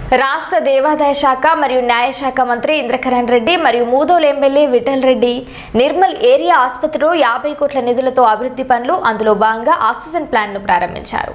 రాష్ట్ర దేవాదాయ శాఖ మరియు న్యాయశాఖ మంత్రి ఇంద్రకరణ్ రెడ్డి మరియు మూదోలు ఎమ్మెల్యే విఠల్ రెడ్డి నిర్మల్ ఏరియా ఆసుపత్రిలో యాభై కోట్ల నిధులతో అభివృద్ధి పనులు అందులో భాగంగా ఆక్సిజన్ ప్లాంట్ను ప్రారంభించారు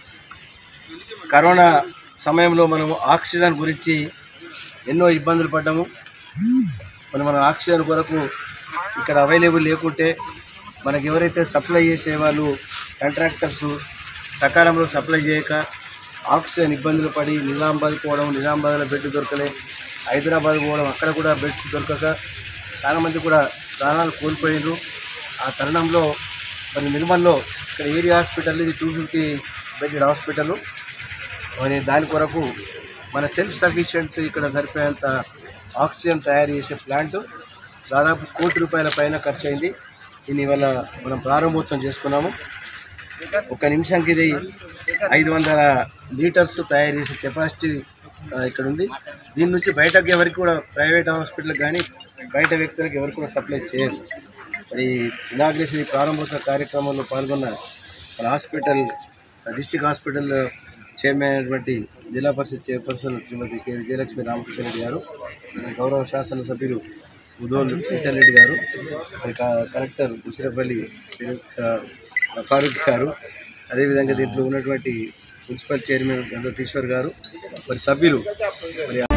కరోనా సమయంలో మనం ఆక్సిజన్ గురించి ఎన్నో ఇబ్బందులు పడ్డాము మరి మనం ఆక్సిజన్ కొరకు ఇక్కడ అవైలబుల్ లేకుంటే మనకి ఎవరైతే సప్లై చేసే వాళ్ళు కాంట్రాక్టర్స్ సకాలంలో సప్లై చేయక ఆక్సిజన్ ఇబ్బందులు పడి నిజామాబాద్ పోవడం నిజామాబాద్లో బెడ్ దొరకలే హైదరాబాద్ పోవడం అక్కడ కూడా బెడ్స్ దొరకక చాలామంది కూడా ప్రాణాలు కోల్పోయినారు ఆ తరుణంలో మరి నిర్మల్లో ఇక్కడ ఏరియా హాస్పిటల్ ఇది టూ ఫిఫ్టీ బెడ్ హాస్పిటల్ మరి దాని కొరకు మన సెల్ఫ్ సఫిషియెంట్ ఇక్కడ సరిపోయేంత ఆక్సిజన్ తయారు చేసే ప్లాంట్ దాదాపు కోటి రూపాయల పైన ఖర్చు అయింది దీని వల్ల మనం ప్రారంభోత్సవం చేసుకున్నాము ఒక నిమిషంకి ఇది ఐదు వందల లీటర్స్ తయారు చేసే కెపాసిటీ ఆ, ఇక్కడ ఉంది దీని నుంచి బయటకు ఎవరికి కూడా ప్రైవేట్ హాస్పిటల్కి కానీ బయట వ్యక్తులకు ఎవరికి కూడా సప్లై చేయరు మరి ఇనాగ్రేషన్ ఈ ప్రారంభోత్సవ కార్యక్రమంలో పాల్గొన్న మన హాస్పిటల్ డిస్టిక్ హాస్పిటల్ చైర్మన్ అయినటువంటి జిల్లా పరిషత్ చైర్పర్సన్ శ్రీమతి కె విజయలక్ష్మి రామకృష్ణ రెడ్డి గారు మన గౌరవ శాసనసభ్యులు ఉదోల్ విఠల్ రెడ్డి గారు మరి క- కలెక్టర్ ముషరఫ్ శ్రీ ఫారూక్ గారు అదేవిధంగా దీంట్లో ఉన్నటువంటి మున్సిపల్ చైర్మన్ గంగతీశ్వర్ గారు మరి సభ్యులు మరి